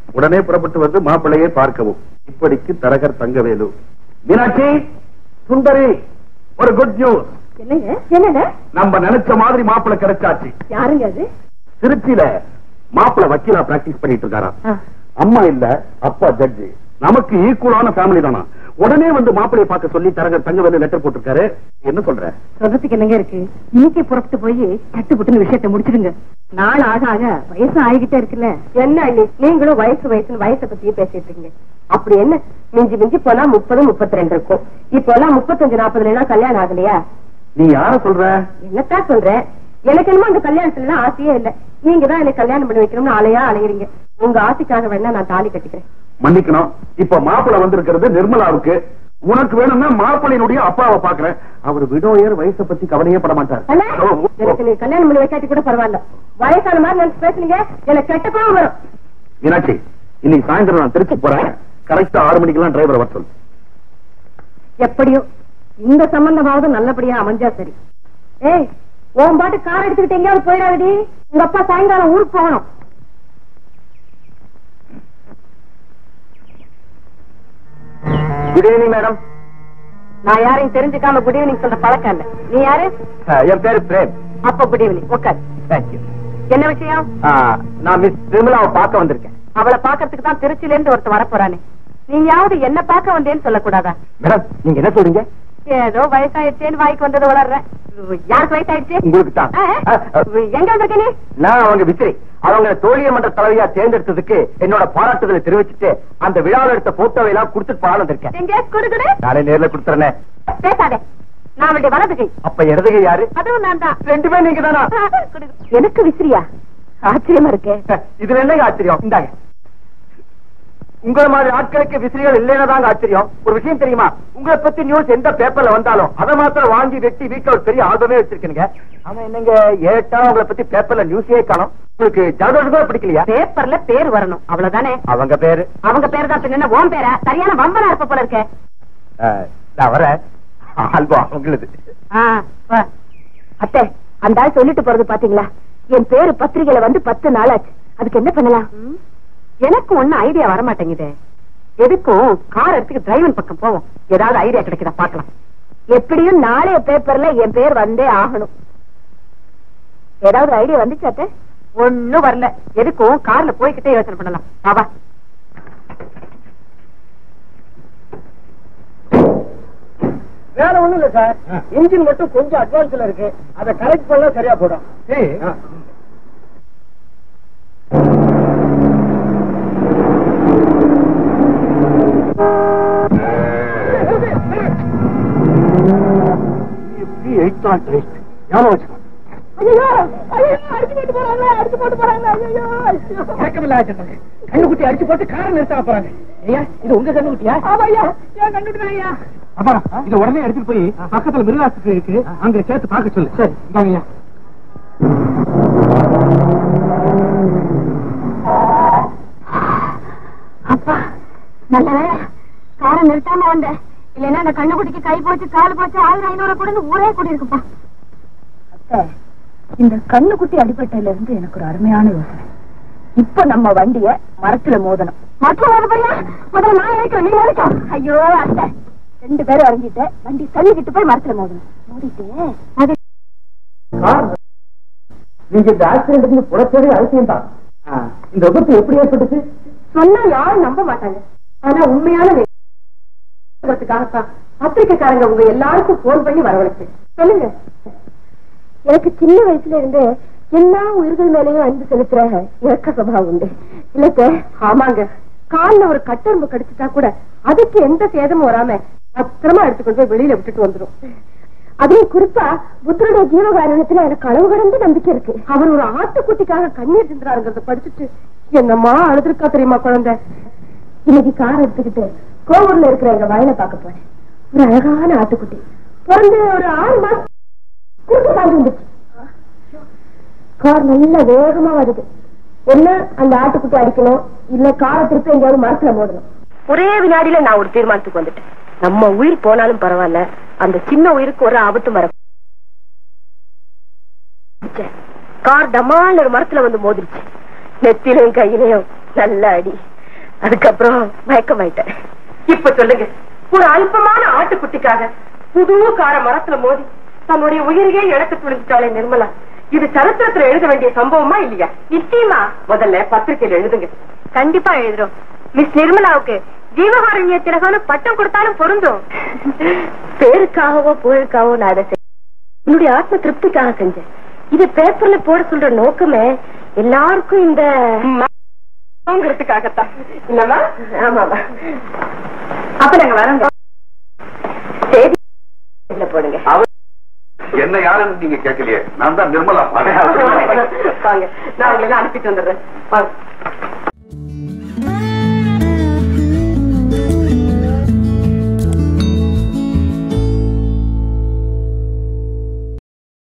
உடனே புறப்பட்டு வந்து மாப்பிள்ளையை பார்க்கவும் இப்படிக்கு தரகர் தங்கவேலு மீனாட்சி சுந்தரி ஒரு குட் நியூஸ் என்னங்க என்னங்க நம்ம நினைச்ச மாதிரி மாப்பிள்ளை கிடைச்சாச்சு யாருங்க அது திருச்சியில மாப்பிள்ளை வக்கீலா பிராக்டிஸ் பண்ணிட்டு இருக்காராம் ஆ. அம்மா இல்ல அப்பா ஜட்ஜி நமக்கு ஈக்குவலான ஃபேமிலி தானா உடனே வந்து மாப்பிளைய பார்க்க சொல்லி தரகர் தங்கவேலு லெட்டர் போட்டிருக்காரு என்ன சொல்ற சொல்றதுக்கு என்னங்க இருக்கு இன்னைக்கு புறப்பட்டு போய் சட்டு புட்டுன்னு விஷயத்தை முடிச்சிடுங்க நாள் ஆக ஆக வயசு ஆகிக்கிட்டே இருக்குல்ல என்ன அண்ணி நீங்களும் வயசு வயசுன்னு வயசை பத்தியே பேசிட்டு இருக்கீங்க அப்படி என்ன மிஞ்சி மிஞ்சி போனா முப்பது முப்பத்தி ரெண்டு இருக்கும் இப்போ எல்லாம் முப்பத்தஞ்சு நாற்பதுல எல்லாம் கல்யாணம் ஆகலையா நீ யார சொல்ற என்னத்தான் சொல்றேன் எனக்கு என்னமோ அந்த கல்யாணத்துல எல்லாம் ஆசையே இல்ல நீங்க தான் எனக்கு கல்யாணம் பண்ணி வைக்கணும்னு ஆளையா அலையறீங்க உங்க ஆசைக்காக வேணா நான் தாலி கட்டிக்கிறேன் மன்னிக்கணும் இப்ப மாப்பிள்ளை வந்திருக்கிறது நிர்மலாவுக்கு உனக்கு வேணும்னா மாப்பிள்ளையினுடைய அப்பாவை பாக்குறேன் அவர் விடோயர் வயசை பத்தி கவலையே பட மாட்டார் அண்ணா, ஓ, ஓ, ஓ. எனக்கு நீ கல்யாணம் பண்ணி வைக்காட்டி கூட பரவாயில்ல வயசான மாதிரி நினைச்சு பேசுனீங்க எனக்கு கெட்ட கோவம் வரும் மீனாட்சி இன்னைக்கு சாயந்தரம் நான் திருச்சி போறேன் கரெக்டா ஆறு மணிக்கெல்லாம் டிரைவர் வர சொல்லு எப்படியோ இந்த சம்பந்தமாவது நல்லபடியா அமைஞ்சா சரி ஏய் உன் பாட்டு கார் எடுத்துக்கிட்டு எங்கேயாவது போயிடாதடி உங்க அப்பா சாயங்காலம் ஊருக்கு போகணும் குட் ஈவினிங் மேடம் நான் யாரையும் தெரிஞ்சுக்காம குட் ஈவினிங் சொல்ற பழக்கம் இல்ல நீ யாரு என் பேரு பிரேம் அப்ப குட் ஈவினிங் உட்கார் தேங்க்யூ என்ன விஷயம் நான் மிஸ் விமலாவை பார்க்க வந்திருக்கேன் அவளை பாக்கிறதுக்கு தான் திருச்சில இருந்து ஒருத்தர் வரப்போறானே நீயாவது என்ன பார்க்க வந்தேன்னு சொல்லக்கூடாதா மேடம் நீங்க என்ன சொல்றீங்க ஏதோ வயசாயிடுச்சேன்னு வாய்க்கு வந்தது வளர்றேன் யாருக்கு வயசாயிடுச்சு உங்களுக்கு தான் ஆ, ஆ. எங்க வந்திருக்க நீ நான் அவங்க விசிறி அவங்க தோழிய மன்ற தலைவியா தேர்ந்தெடுத்ததுக்கு என்னோட பாராட்டுதலை தெரிவிச்சுட்டு அந்த விழாவில் எடுத்த போட்டோவை எல்லாம் கொடுத்துட்டு போலான்னு வந்திருக்கேன் எங்க கொடுக்குது நானே நேர்ல கொடுத்துறேன் பேசாதே நான் அவளுடைய வலது கை அப்ப இடதுகை யாரு அதுவும் நான் தான் ரெண்டு பேரும் நீங்க தானா எனக்கு விசிறியா ஆச்சரியமா இருக்கே இதுல என்னங்க ஆச்சரியம் இந்தாங்க உங்கள மாதிரி ஆட்களுக்கு விசிறிகள் இல்லைன்னா தாங்க ஆச்சரியம் ஒரு விஷயம் தெரியுமா உங்களை பத்தி நியூஸ் எந்த பேப்பர்ல வந்தாலும் அதை மாத்திரம் வாங்கி வெட்டி வீட்டுல ஒரு பெரிய ஆல்பமே வச்சிருக்கீங்க ஆனா என்னங்க ஏட்டா உங்களை பத்தி பேப்பர்ல நியூஸே காணும் உங்களுக்கு ஜாதகம் கூட பிடிக்கலையா பேப்பர்ல பேர் வரணும் அவ்வளவுதானே அவங்க பேரு அவங்க பேர் தான் பின்ன ஓம் பேரா சரியான வம்பனா இருப்ப போல இருக்கே அஹ், நான் வரேன் ஆல்பம் அவங்களுது ஆ, வா. அத்தை அந்த ஆள் சொல்லிட்டு போறது பாத்தீங்களா என் பேரு பத்திரிகையில வந்து பத்து நாள் ஆச்சு அதுக்கு என்ன பண்ணலாம் எனக்கு ஒண்ணும் ஐடியா வர மாட்டேங்குதே எதுக்கும் கார் எடுத்துக்கு டிரைவன் பக்கம் போவோம் ஏதாவது ஐடியா கிடைக்குதா பாக்கலாம் எப்படியும் நாளைய பேப்பர்ல என் பேர் வந்தே ஆகணும் ஏதாவது ஐடியா வந்துச்சாத்த ஒண்ணும் வரல எதுக்கும் கார்ல போய்கிட்டே யோசனை பண்ணலாம் வா வேற ஒண்ணும் இல்ல சார் இன்ஜின் மட்டும் கொஞ்சம் அட்வான்ஸ்ல இருக்கு அதை கரெக்ட் பண்ணா சரியா போடும் ஆ. ஞாபகம் வச்சுக்கோ இறக்கமில்லாத சட்டங்க. கண்ணுக்குட்டி அடிச்சு போட்டு காரை நிறுத்த போறாங்க ஐயா இது உங்க கண்ணுக்குட்டியா அப்பா இத உடனே எடுத்துட்டு போய் பக்கத்துல மிருகாஸ்பத்திரி இருக்கு அங்க சேர்த்து பார்க்க சொல்லு சரி இந்தாங்க ஐயா அப்பா நல்ல வேலை காரை நிறுத்தாம வந்தேன் இல்லைன்னா அந்த கண்ணுக்குட்டிக்கு கை போச்சு கால் போச்சு ஆயிரம் ஐநூறு கூட ஊரே கூடி இருக்குப்பா இந்த கண்ணுக்குட்டி அடிபட்டதுல இருந்து எனக்கு ஒரு அருமையான யோசனை இப்ப நம்ம வண்டிய மரத்துல மோதணும் மரத்துல மோத போறியா முதல்ல நான் நினைக்கிறேன் நீ நினைச்சோம் ஐயோ அத்தை ரெண்டு பேரும் இறங்கிட்டு வண்டி தள்ளிக்கிட்டு போய் மரத்துல மோதணும் மோதிட்டு அது நீங்க இந்த ஆக்சிடென்ட் புறச்சவே அவசியம் தான் இந்த விபத்து எப்படி ஏற்பட்டுச்சு சொன்னா யாரும் நம்ப மாட்டாங்க ஆனா உண்மையான சொல்றதுக்காகத்தான் பத்திரிக்கைக்காரங்க உங்க எல்லாருக்கும் போன் பண்ணி வரவழைச்சு சொல்லுங்க எனக்கு சின்ன வயசுல இருந்து எல்லா உயிர்கள் மேலயும் அன்பு செலுத்துற இறக்க சுபாவம் உண்டு இல்ல சார் ஆமாங்க கால்ல ஒரு கட்டெரும்பு கடிச்சிட்டா கூட அதுக்கு எந்த சேதமும் வராம பத்திரமா எடுத்துக்கொண்டு போய் வெளியில விட்டுட்டு வந்துரும் அதுவும் குறிப்பா புத்தருடைய ஜீவகாரணத்துல எனக்கு அளவு கடந்து நம்பிக்கை இருக்கு அவர் ஒரு ஆட்டுக்குட்டிக்காக கண்ணீர் சிந்துறாருங்கிறத படிச்சுட்டு என்னம்மா அழுதுருக்கா தெரியுமா குழந்தை இன்னைக்கு கார் எடுத்துக்கிட்டு கோவூர்ல இருக்கிற எங்க வயலை பார்க்க போறேன் ஒரு அழகான ஆட்டுக்குட்டி பிறந்து ஒரு ஆறு மாசம் குறுக்கு கால் வந்துச்சு கார் நல்ல வேகமா வருது என்ன அந்த ஆட்டுக்குட்டி அடிக்கணும் இல்ல காரை திருப்பி எங்கேயாவது மரத்துல மோதணும் ஒரே வினாடியில நான் ஒரு தீர்மானத்துக்கு வந்துட்டேன் நம்ம உயிர் போனாலும் பரவாயில்ல அந்த சின்ன உயிருக்கு ஒரு ஆபத்து வர கார் டமால் ஒரு மரத்துல வந்து மோதிருச்சு நெத்திலையும் கையிலையும் நல்ல அடி அதுக்கப்புறம் மயக்கமாயிட்டேன் இப்ப சொல்லுங்க ஒரு அல்பமான ஆட்டுக்குட்டிக்காக புது கார மரத்துல மோதி தன்னுடைய உயிரையே இழக்க துணிஞ்சிட்டாளே நிர்மலா இது சரித்திரத்துல எழுத வேண்டிய சம்பவமா இல்லையா நிச்சயமா முதல்ல பத்திரிகையில எழுதுங்க கண்டிப்பா எழுதுறோம் மிஸ் நிர்மலாவுக்கு ஜீவகாரண்ய திலகான பட்டம் கொடுத்தாலும் பொருந்தும் பேருக்காகவோ புகழுக்காகவோ நான் அதை செய்- என்னுடைய ஆத்ம திருப்திக்காக செஞ்சேன் இது பேப்பர்ல போட சொல்ற நோக்கமே எல்லாருக்கும் இந்த ங்கிறதுக்காகத்தான் இல்லம்மா ஆமாமா அப்ப நாங்க வரோங்க செய்தி இதுல போடுங்க என்ன யாருன்னு நீங்க கேட்கலையே நான் தான் நிர்மலா வாங்க நான் உங்களை எல்லாம் அனுப்பிட்டு வந்துடுறேன் வாங்க